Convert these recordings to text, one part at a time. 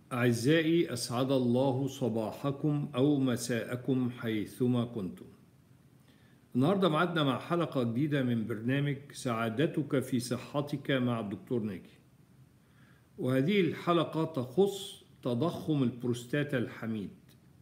أعزائي أسعد الله صباحكم أو مساءكم حيثما كنتم. النهاردة معدنا مع حلقة جديدة من برنامج سعادتك في صحتك مع الدكتور ناجي. وهذه الحلقة تخص تضخم البروستاتا الحميد.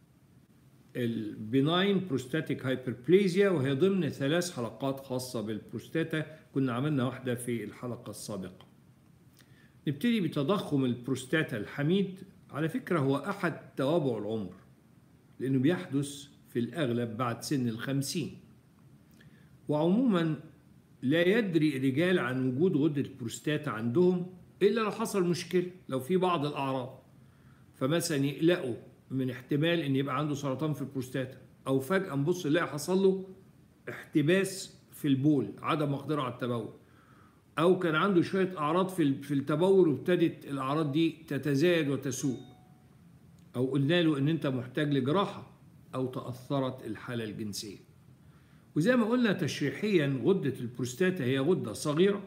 البناين بروستاتيك هايبربليزيا وهي ضمن ثلاث حلقات خاصة بالبروستاتا كنا عملنا واحدة في الحلقة السابقة. نبتدي بتضخم البروستاتا الحميد على فكرة هو أحد توابع العمر لأنه بيحدث في الأغلب بعد سن الخمسين وعموما لا يدري الرجال عن وجود غدة البروستاتا عندهم إلا لو حصل مشكلة لو في بعض الأعراض فمثلا يقلقوا من احتمال إن يبقى عنده سرطان في البروستاتا أو فجأة نبص نلاقي حصل له احتباس في البول عدم مقدرة على التبول او كان عنده شويه اعراض في في التبول وابتدت الاعراض دي تتزايد وتسوء او قلنا له ان انت محتاج لجراحه او تاثرت الحاله الجنسيه وزي ما قلنا تشريحيا غده البروستاتا هي غده صغيره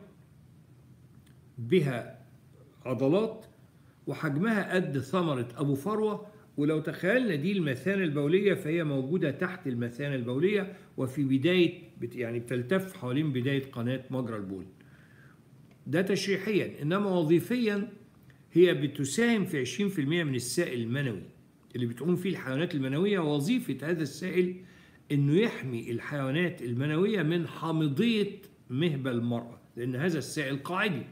بها عضلات وحجمها قد ثمره ابو فروه ولو تخيلنا دي المثانه البوليه فهي موجوده تحت المثانه البوليه وفي بدايه يعني بتلتف حوالين بدايه قناه مجرى البول ده تشريحيا انما وظيفيا هي بتساهم في 20% من السائل المنوي اللي بتقوم فيه الحيوانات المنويه وظيفه هذا السائل انه يحمي الحيوانات المنويه من حامضيه مهبل المراه لان هذا السائل قاعدي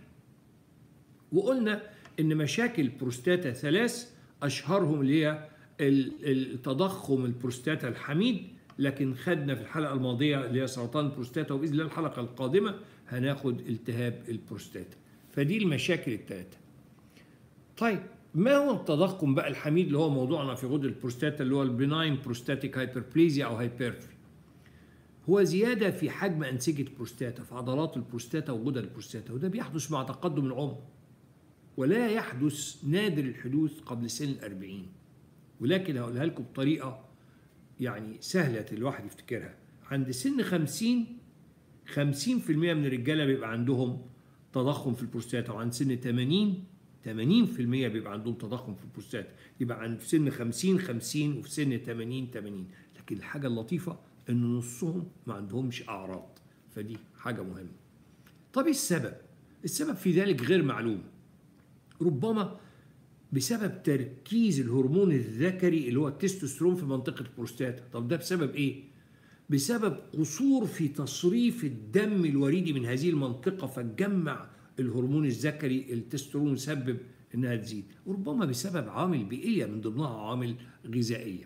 وقلنا ان مشاكل البروستاتا ثلاث اشهرهم اللي هي التضخم البروستاتا الحميد لكن خدنا في الحلقه الماضيه اللي هي سرطان البروستاتا وباذن الله الحلقه القادمه هناخد التهاب البروستاتا فدي المشاكل الثلاثه طيب ما هو التضخم بقى الحميد اللي هو موضوعنا في غدة البروستاتا اللي هو البناين بروستاتيك هايبربليزيا او هايبرفي هو زيادة في حجم أنسجة البروستاتا في عضلات البروستاتا وغدد البروستاتا وده بيحدث مع تقدم العمر ولا يحدث نادر الحدوث قبل سن الأربعين ولكن هقولها لكم بطريقة يعني سهلة الواحد يفتكرها عند سن خمسين 50% من الرجاله بيبقى عندهم تضخم في البروستاتا وعند سن 80 80% بيبقى عندهم تضخم في البروستاتا يبقى عند في سن 50 50 وفي سن 80 80 لكن الحاجه اللطيفه ان نصهم ما عندهمش اعراض فدي حاجه مهمه طب ايه السبب السبب في ذلك غير معلوم ربما بسبب تركيز الهرمون الذكري اللي هو التستوستيرون في منطقه البروستاتا طب ده بسبب ايه بسبب قصور في تصريف الدم الوريدي من هذه المنطقة فتجمع الهرمون الذكري التسترون يسبب انها تزيد وربما بسبب عوامل بيئية من ضمنها عوامل غذائية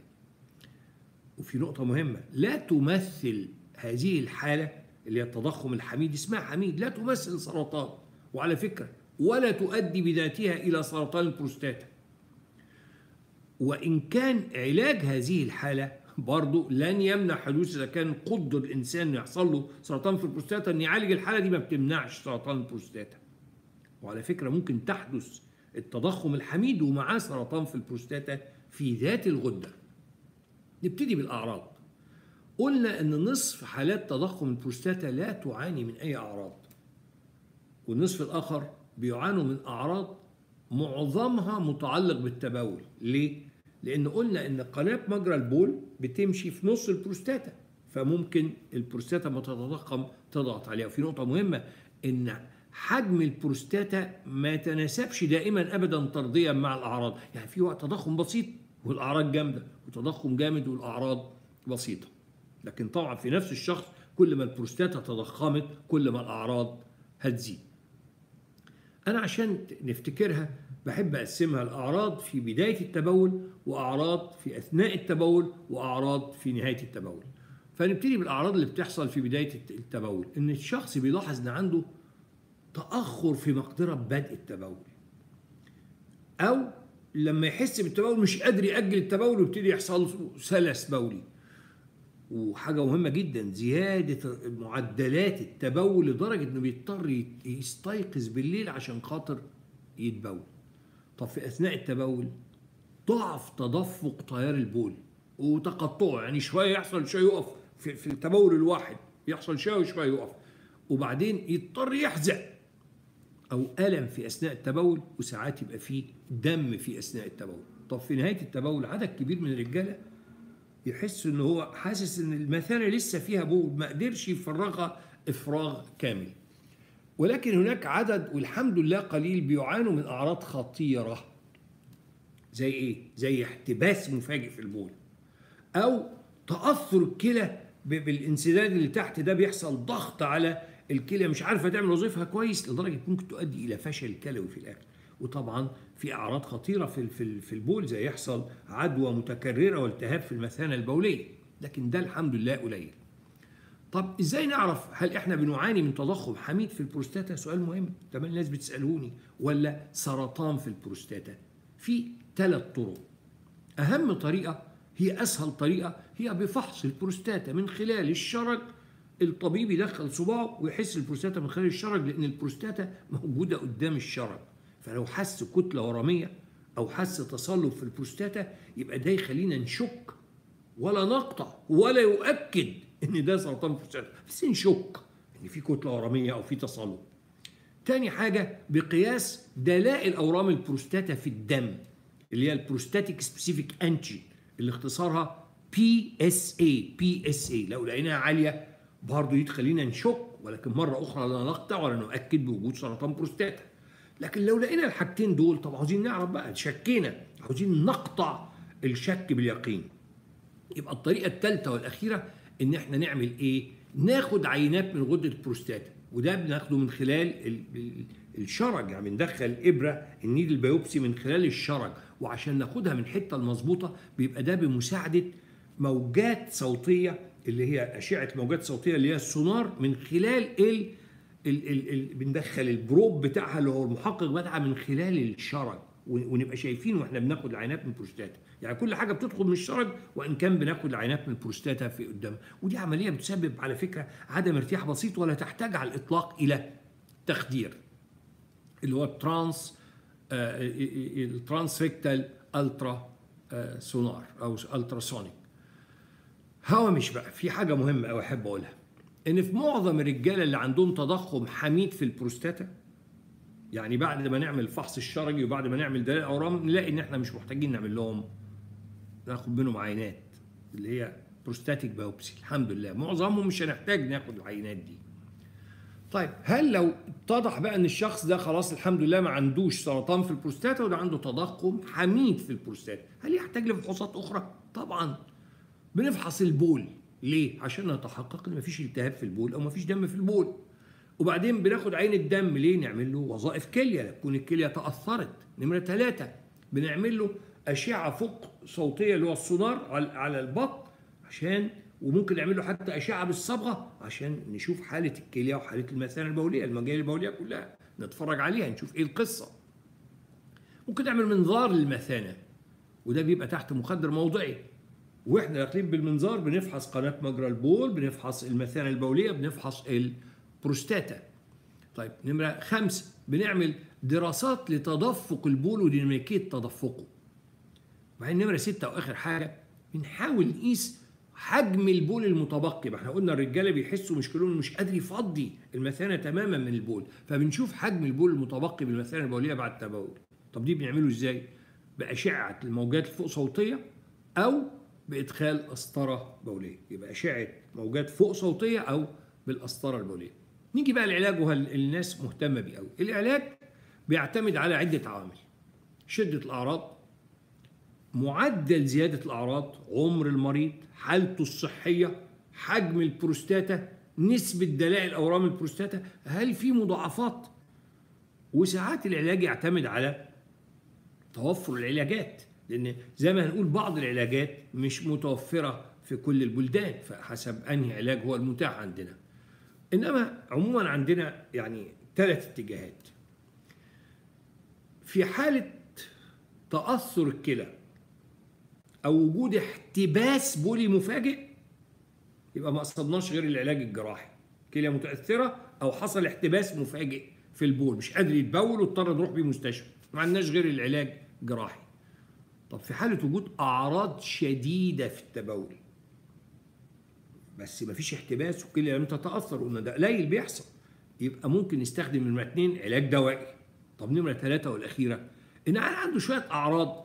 وفي نقطة مهمة لا تمثل هذه الحالة اللي هي التضخم الحميد اسمها حميد لا تمثل سرطان وعلى فكرة ولا تؤدي بذاتها إلى سرطان البروستاتا وإن كان علاج هذه الحالة برضه لن يمنع حدوث اذا كان قدر الانسان انه يحصل له سرطان في البروستاتا ان يعالج الحاله دي ما بتمنعش سرطان البروستاتا. وعلى فكره ممكن تحدث التضخم الحميد ومعاه سرطان في البروستاتا في ذات الغده. نبتدي بالاعراض. قلنا ان نصف حالات تضخم البروستاتا لا تعاني من اي اعراض. والنصف الاخر بيعانوا من اعراض معظمها متعلق بالتبول، ليه؟ لان قلنا ان قناه مجرى البول بتمشي في نص البروستاتا فممكن البروستاتا ما تتضخم تضغط عليها وفي نقطه مهمه ان حجم البروستاتا ما يتناسبش دائما ابدا طرديا مع الاعراض يعني في وقت تضخم بسيط والاعراض جامده وتضخم جامد والاعراض بسيطه لكن طبعا في نفس الشخص كل ما البروستاتا تضخمت كل ما الاعراض هتزيد انا عشان نفتكرها بحب اقسمها لاعراض في بدايه التبول واعراض في اثناء التبول واعراض في نهايه التبول فنبتدي بالاعراض اللي بتحصل في بدايه التبول ان الشخص بيلاحظ ان عنده تاخر في مقدره بدء التبول او لما يحس بالتبول مش قادر ياجل التبول ويبتدي يحصل سلس بولي وحاجة مهمة جدا زيادة معدلات التبول لدرجة انه بيضطر يستيقظ بالليل عشان خاطر يتبول طب في اثناء التبول ضعف تدفق تيار البول وتقطعه يعني شويه يحصل شويه يقف في, في التبول الواحد يحصل شويه وشويه يقف وبعدين يضطر يحزق او الم في اثناء التبول وساعات يبقى فيه دم في اثناء التبول طب في نهايه التبول عدد كبير من الرجاله يحس ان هو حاسس ان المثانه لسه فيها بول ما قدرش يفرغها افراغ كامل ولكن هناك عدد والحمد لله قليل بيعانوا من اعراض خطيره زي ايه زي احتباس مفاجئ في البول او تاثر الكلى ب- بالانسداد اللي تحت ده بيحصل ضغط على الكلى مش عارفه تعمل وظيفها كويس لدرجه ممكن تؤدي الى فشل كلوي في الاخر وطبعا في اعراض خطيره في في في البول زي يحصل عدوى متكرره والتهاب في المثانه البوليه لكن ده الحمد لله قليل طب ازاي نعرف هل احنا بنعاني من تضخم حميد في البروستاتا سؤال مهم تمام الناس بتسالوني ولا سرطان في البروستاتا في ثلاث طرق اهم طريقه هي اسهل طريقه هي بفحص البروستاتا من خلال الشرج الطبيب يدخل صباعه ويحس البروستاتا من خلال الشرج لان البروستاتا موجوده قدام الشرج فلو حس كتله ورميه او حس تصلب في البروستاتا يبقى ده يخلينا نشك ولا نقطع ولا يؤكد ان ده سرطان البروستاتا بس نشك ان في كتله ورميه او في تصلب تاني حاجة بقياس دلائل أورام البروستاتا في الدم اللي هي البروستاتيك سبيسيفيك انتي اللي اختصارها بي اس اي بي اس اي لو لقيناها عالية برضه دي تخلينا نشك ولكن مرة أخرى لا نقطع ولا نؤكد بوجود سرطان بروستاتا لكن لو لقينا الحاجتين دول طب عاوزين نعرف بقى شكينا عاوزين نقطع الشك باليقين يبقى الطريقه الثالثه والاخيره ان احنا نعمل ايه ناخد عينات من غده البروستاتا وده بناخده من خلال ال- ال- الشرج يعني بندخل ابره النيدل بايوبسي من خلال الشرج وعشان ناخدها من الحته المظبوطه بيبقى ده بمساعده موجات صوتيه اللي هي اشعه موجات صوتيه اللي هي السونار من خلال ال ال ال ال بندخل البروب بتاعها اللي هو المحقق بتاعها من خلال الشرج ون- ونبقى شايفين واحنا بناخد العينات من البروستاتا يعني كل حاجه بتدخل من الشرج وان كان بناخد العينات من البروستاتا في قدام ودي عمليه بتسبب على فكره عدم ارتياح بسيط ولا تحتاج على الاطلاق الى تخدير اللي هو الترانس آه، الترانس ريكتال الترا آه، سونار او الترا سونيك هوامش بقى في حاجه مهمه قوي احب اقولها ان في معظم الرجاله اللي عندهم تضخم حميد في البروستاتا يعني بعد ما نعمل الفحص الشرجي وبعد ما نعمل دلائل اورام نلاقي ان احنا مش محتاجين نعمل لهم ناخد منهم عينات اللي هي بروستاتيك باوبسي الحمد لله معظمهم مش هنحتاج ناخد العينات دي طيب هل لو اتضح بقى ان الشخص ده خلاص الحمد لله ما عندوش سرطان في البروستاتا وده عنده تضخم حميد في البروستاتا هل يحتاج لفحوصات اخرى طبعا بنفحص البول ليه عشان نتحقق ان مفيش التهاب في البول او مفيش دم في البول وبعدين بناخد عين الدم ليه نعمل له وظائف كليه تكون الكليه تاثرت نمره ثلاثة بنعمل له اشعه فوق صوتيه اللي هو السونار على- على البطن عشان وممكن نعمل له حتى اشعه بالصبغه عشان نشوف حاله الكليه وحاله المثانه البوليه المجال البوليه كلها نتفرج عليها نشوف ايه القصه ممكن نعمل منظار للمثانه وده بيبقى تحت مخدر موضعي واحنا داخلين بالمنظار بنفحص قناه مجرى البول بنفحص المثانه البوليه بنفحص البروستاتا طيب نمره خمسه بنعمل دراسات لتدفق البول وديناميكيه تدفقه وبعدين نمره سته واخر حاجه بنحاول نقيس حجم البول المتبقي ما احنا قلنا الرجاله بيحسوا مشكلهم مش قادر يفضي المثانه تماما من البول فبنشوف حجم البول المتبقي بالمثانه البوليه بعد التبول طب دي بنعمله ازاي باشعه الموجات الفوق صوتيه او بادخال قسطره بوليه يبقى اشعه موجات فوق صوتيه او بالقسطره البوليه نيجي بقى العلاج وهو الناس مهتمه بيه قوي العلاج بيعتمد على عده عوامل شده الاعراض معدل زيادة الأعراض عمر المريض حالته الصحية حجم البروستاتا نسبة دلائل أورام البروستاتا هل في مضاعفات وساعات العلاج يعتمد على توفر العلاجات لأن زي ما هنقول بعض العلاجات مش متوفرة في كل البلدان فحسب أنهي علاج هو المتاح عندنا إنما عموما عندنا يعني ثلاث اتجاهات في حالة تأثر الكلى او وجود احتباس بولي مفاجئ يبقى ما قصدناش غير العلاج الجراحي كليه متاثره او حصل احتباس مفاجئ في البول مش قادر يتبول واضطر نروح بيه مستشفى ما عندناش غير العلاج جراحي طب في حاله وجود اعراض شديده في التبول بس ما فيش احتباس والكليه لم تتاثر قلنا ده قليل بيحصل يبقى ممكن نستخدم نمره اثنين علاج دوائي طب نمره ثلاثه والاخيره ان عنده شويه اعراض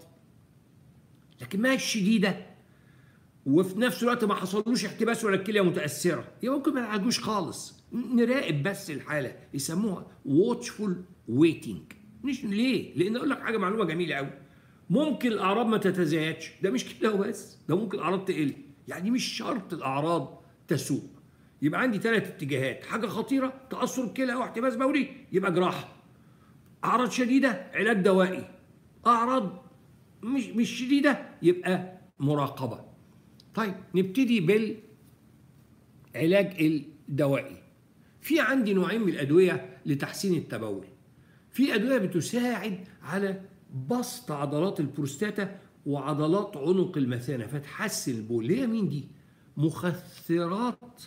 لكن ما هي شديده وفي نفس الوقت ما حصلوش احتباس ولا الكليه متاثره يبقى ممكن ما نعالجوش خالص نراقب بس الحاله يسموها واتشفول ويتنج مش ليه؟ لان اقول لك حاجه معلومه جميله قوي ممكن الاعراض ما تتزايدش ده مش كده وبس ده ممكن الاعراض تقل يعني مش شرط الاعراض تسوء يبقى عندي ثلاث اتجاهات حاجه خطيره تاثر الكلى او احتباس بولي يبقى جراحه اعراض شديده علاج دوائي اعراض مش مش شديده يبقى مراقبه طيب نبتدي بالعلاج الدوائي في عندي نوعين من الادويه لتحسين التبول في ادويه بتساعد على بسط عضلات البروستاتا وعضلات عنق المثانه فتحسن البول اللي هي مين دي مخثرات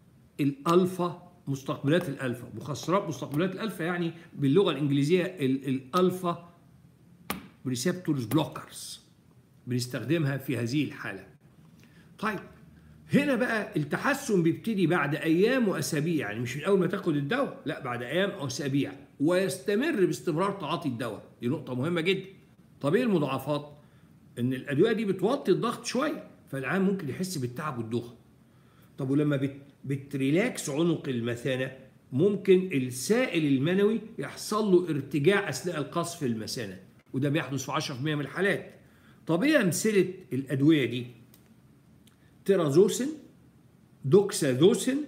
الالفا مستقبلات الالفا مخثرات مستقبلات الالفا يعني باللغه الانجليزيه الالفا ريسبتورز بلوكرز بنستخدمها في هذه الحاله طيب هنا بقى التحسن بيبتدي بعد ايام واسابيع يعني مش من اول ما تاخد الدواء لا بعد ايام او اسابيع ويستمر باستمرار تعاطي الدواء دي نقطه مهمه جدا طب ايه المضاعفات ان الادويه دي بتوطي الضغط شويه فالعام ممكن يحس بالتعب والدوخه طب ولما بت بتريلاكس عنق المثانه ممكن السائل المنوي يحصل له ارتجاع اثناء القصف المثانه وده بيحدث في 10% من الحالات طب ايه امثله الادويه دي تيرازوسين دوكسازوسين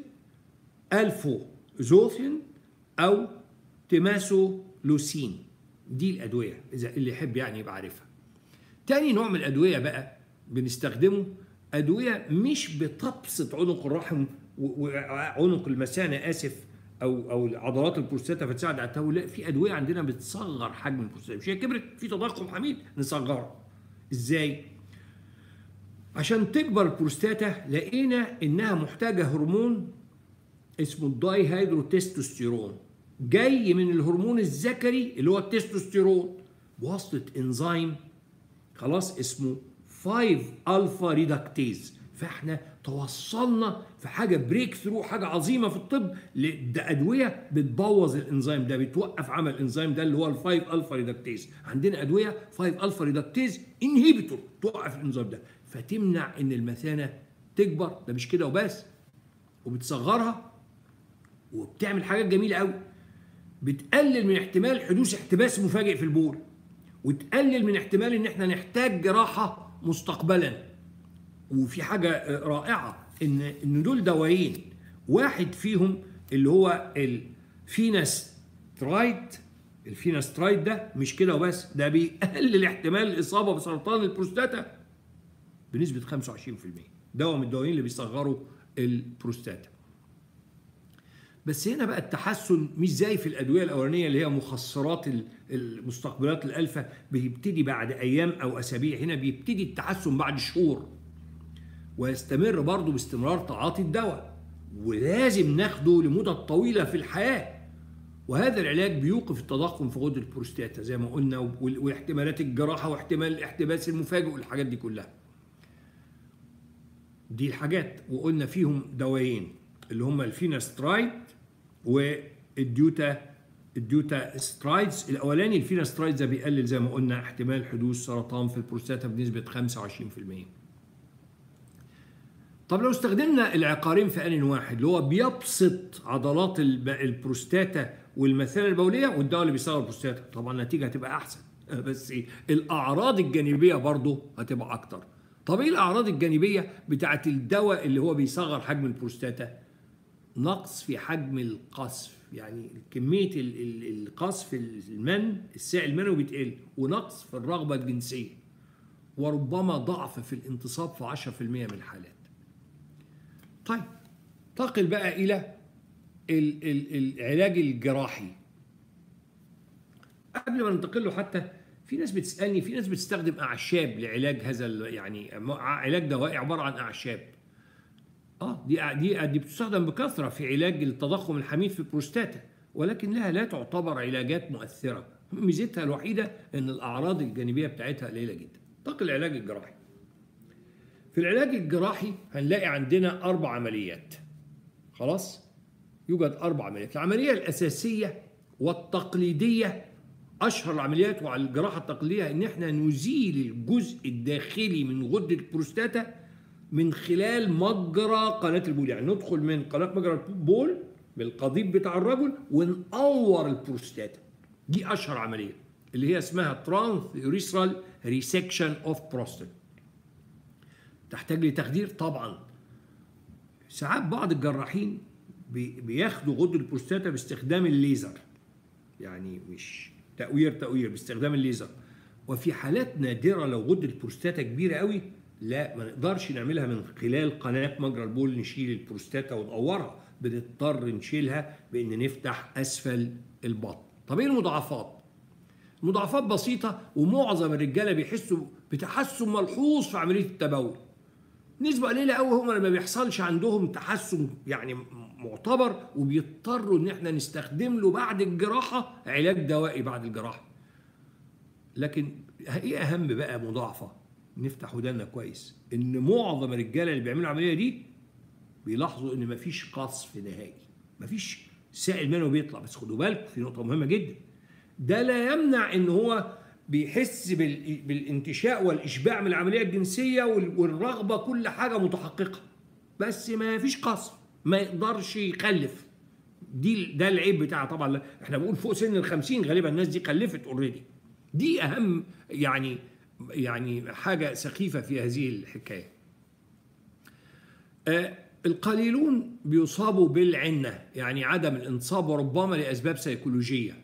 الفوزوثين او تيماسولوسين دي الادويه اذا اللي يحب يعني يبقى عارفها تاني نوع من الادويه بقى بنستخدمه ادويه مش بتبسط عنق الرحم وعنق المثانه اسف او او عضلات البروستاتا فتساعد على التهوي لا في ادويه عندنا بتصغر حجم البروستاتا مش هي كبرت في تضخم حميد نصغرها ازاي عشان تكبر البروستاتا لقينا انها محتاجه هرمون اسمه الداي هيدروتستوستيرون جاي من الهرمون الذكري اللي هو التستوستيرون بواسطه انزيم خلاص اسمه 5 الفا ريدكتيز فاحنا توصلنا في حاجه بريك ثرو حاجه عظيمه في الطب ده ادويه بتبوظ الانزيم ده بتوقف عمل الانزيم ده اللي هو ال5 الفا ريدكتيز عندنا ادويه 5 الفا ريدكتيز انهيبيتور توقف الانزيم ده فتمنع ان المثانه تكبر ده مش كده وبس وبتصغرها وبتعمل حاجات جميله قوي بتقلل من احتمال حدوث احتباس مفاجئ في البول وتقلل من احتمال ان احنا نحتاج جراحه مستقبلا وفي حاجه رائعه ان ان دول دوايين واحد فيهم اللي هو الفيناسترايد الفيناسترايد ده مش كده وبس ده بيقلل احتمال الاصابه بسرطان البروستاتا بنسبه 25% دواء من الدوايين اللي بيصغروا البروستاتا بس هنا بقى التحسن مش زي في الادويه الاولانيه اللي هي مخصرات المستقبلات الالفا بيبتدي بعد ايام او اسابيع هنا بيبتدي التحسن بعد شهور ويستمر برضه باستمرار تعاطي الدواء ولازم ناخده لمدة طويلة في الحياة وهذا العلاج بيوقف التضخم في غدة البروستاتا زي ما قلنا واحتمالات الجراحة واحتمال الاحتباس المفاجئ والحاجات دي كلها دي الحاجات وقلنا فيهم دوايين اللي هم الفيناسترايد والديوتا الديوتا سترايدز الاولاني الفيناسترايد ده بيقلل زي ما قلنا احتمال حدوث سرطان في البروستاتا بنسبه 25% طب لو استخدمنا العقارين في آن واحد اللي هو بيبسط عضلات البروستاتا والمثانه البوليه والدواء اللي بيصغر البروستاتا طبعا النتيجه هتبقى احسن بس إيه؟ الاعراض الجانبيه برضه هتبقى اكتر طب ايه الاعراض الجانبيه بتاعت الدواء اللي هو بيصغر حجم البروستاتا نقص في حجم القصف يعني كميه القصف المن السائل المنوي بتقل ونقص في الرغبه الجنسيه وربما ضعف في الانتصاب في 10% من الحالات طيب انتقل بقى الى العلاج الجراحي قبل ما ننتقل له حتى في ناس بتسالني في ناس بتستخدم اعشاب لعلاج هذا يعني علاج دوائي عباره عن اعشاب اه دي دي دي بتستخدم بكثره في علاج التضخم الحميد في البروستاتا ولكنها لا تعتبر علاجات مؤثره ميزتها الوحيده ان الاعراض الجانبيه بتاعتها قليله جدا انتقل العلاج الجراحي في العلاج الجراحي هنلاقي عندنا أربع عمليات خلاص يوجد اربع عمليات العمليه الاساسيه والتقليديه اشهر العمليات وعلى الجراحه التقليديه ان احنا نزيل الجزء الداخلي من غده البروستاتا من خلال مجرى قناه البول يعني ندخل من قناه مجرى البول بالقضيب بتاع الرجل ونقور البروستاتا دي اشهر عمليه اللي هي اسمها ترانس يوريثرال ريسكشن اوف بروستات تحتاج لتخدير طبعا ساعات بعض الجراحين بياخدوا غده البروستاتا باستخدام الليزر يعني مش تأوير تأوير باستخدام الليزر وفي حالات نادرة لو غدة البروستاتا كبيرة قوي لا ما نقدرش نعملها من خلال قناة مجرى البول نشيل البروستاتا ونقورها بنضطر نشيلها بان نفتح اسفل البطن طب ايه المضاعفات مضاعفات بسيطه ومعظم الرجاله بيحسوا بتحسن ملحوظ في عمليه التبول نسبه قليله قوي هم ما بيحصلش عندهم تحسن يعني معتبر وبيضطروا ان احنا نستخدم له بعد الجراحه علاج دوائي بعد الجراحه لكن ايه اهم بقى مضاعفه نفتح ودانا كويس ان معظم الرجاله اللي بيعملوا العمليه دي بيلاحظوا ان مفيش قصف نهائي مفيش سائل منه بيطلع بس خدوا بالكم في نقطه مهمه جدا ده لا يمنع ان هو بيحس بالانتشاء والاشباع من العمليه الجنسيه والرغبه كل حاجه متحققه بس ما فيش قصف ما يقدرش يخلف دي ده العيب بتاعها طبعا احنا بنقول فوق سن ال 50 غالبا الناس دي خلفت اوريدي دي اهم يعني يعني حاجه سخيفه في هذه الحكايه آه القليلون بيصابوا بالعنة يعني عدم الانصاب وربما لأسباب سيكولوجية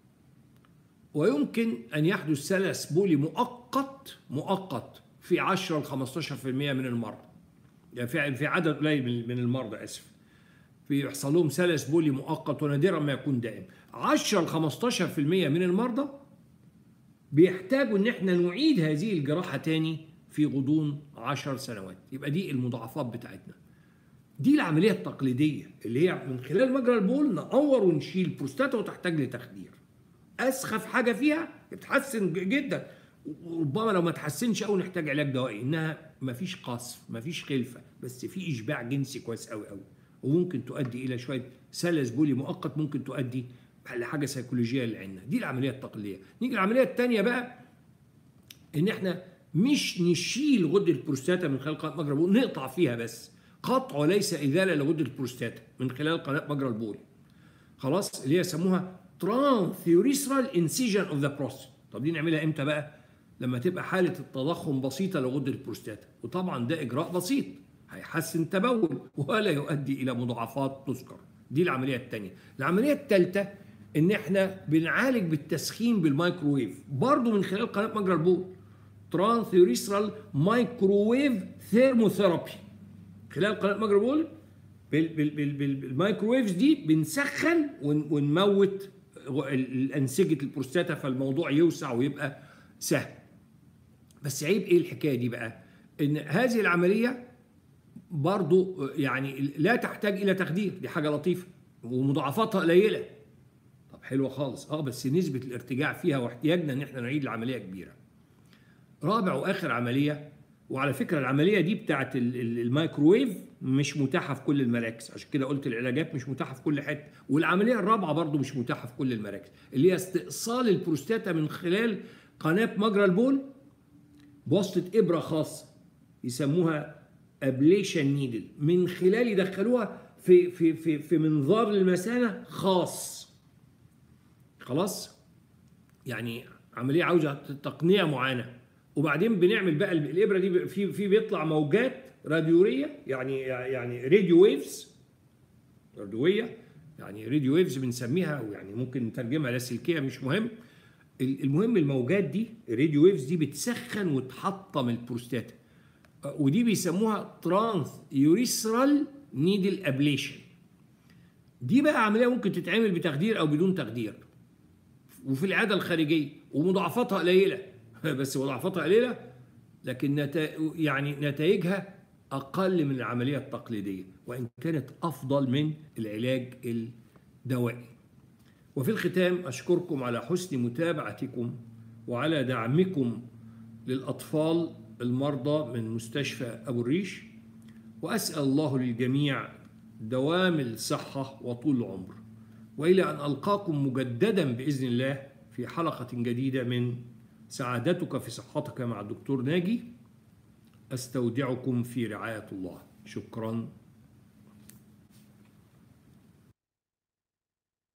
ويمكن أن يحدث سلس بولي مؤقت مؤقت في 10 ل 15% من المرضى يعني في في عدد قليل من المرضى اسف بيحصل لهم سلس بولي مؤقت ونادرا ما يكون دائم 10 ل 15% من المرضى بيحتاجوا ان احنا نعيد هذه الجراحه تاني في غضون 10 سنوات يبقى دي المضاعفات بتاعتنا دي العمليه التقليديه اللي هي من خلال مجرى البول نقور ونشيل البروستاتا وتحتاج لتخدير اسخف حاجه فيها بتحسن جدا وربما لو ما تحسنش قوي نحتاج علاج دوائي انها مفيش قصف مفيش خلفه بس في اشباع جنسي كويس قوي قوي وممكن تؤدي الى شويه سلس بولي مؤقت ممكن تؤدي لحاجه سيكولوجيه للعنا دي العمليه التقليديه نيجي العمليه الثانيه بقى ان احنا مش نشيل غده البروستاتا من خلال قناه مجرى البول نقطع فيها بس قطع وليس ازاله لغده البروستاتا من خلال قناه مجرى البول خلاص اللي هي يسموها ترانثيوريثرال انسيجن اوف ذا بروستات طب دي نعملها امتى بقى لما تبقى حاله التضخم بسيطه لغده البروستاتا وطبعا ده اجراء بسيط هيحسن التبول ولا يؤدي الى مضاعفات تذكر دي العمليه الثانيه العمليه الثالثه ان احنا بنعالج بالتسخين بالمايكروويف برضه من خلال قناه مجرى البول ترانثيوريثرال مايكروويف ثيرموثيرابي خلال قناه مجرى البول بالمايكروويفز دي بنسخن ونموت الانسجه البروستاتا فالموضوع يوسع ويبقى سهل بس عيب ايه الحكايه دي بقى ان هذه العمليه برضو يعني لا تحتاج الى تخدير دي حاجه لطيفه ومضاعفاتها قليله طب حلوه خالص اه بس نسبه الارتجاع فيها واحتياجنا ان احنا نعيد العمليه كبيره رابع واخر عمليه وعلى فكره العمليه دي بتاعت الميكروويف مش متاحه في كل المراكز عشان كده قلت العلاجات مش متاحه في كل حته والعمليه الرابعه برضو مش متاحه في كل المراكز اللي هي استئصال البروستاتا من خلال قناه مجرى البول بواسطه ابره خاصه يسموها ابليشن نيدل من خلال يدخلوها في في في في منظار المثانه خاص خلاص يعني عمليه عاوزه تقنيه معينه وبعدين بنعمل بقى الابره دي في في بيطلع موجات راديوريه يعني يعني راديو ويفز راديويه يعني راديو ويفز بنسميها يعني ممكن نترجمها لاسلكيه مش مهم المهم الموجات دي الراديو ويفز دي بتسخن وتحطم البروستاتا ودي بيسموها ترانس يوريثرال نيدل ابليشن دي بقى عمليه ممكن تتعمل بتخدير او بدون تخدير وفي العاده الخارجيه ومضاعفاتها قليله بس مضاعفاتها قليله لكن نتا... يعني نتائجها اقل من العمليه التقليديه وان كانت افضل من العلاج الدوائي. وفي الختام اشكركم على حسن متابعتكم وعلى دعمكم للاطفال المرضى من مستشفى ابو الريش واسال الله للجميع دوام الصحة وطول العمر وإلى أن ألقاكم مجددا بإذن الله في حلقة جديدة من سعادتك في صحتك مع الدكتور ناجي أستودعكم في رعاية الله شكرا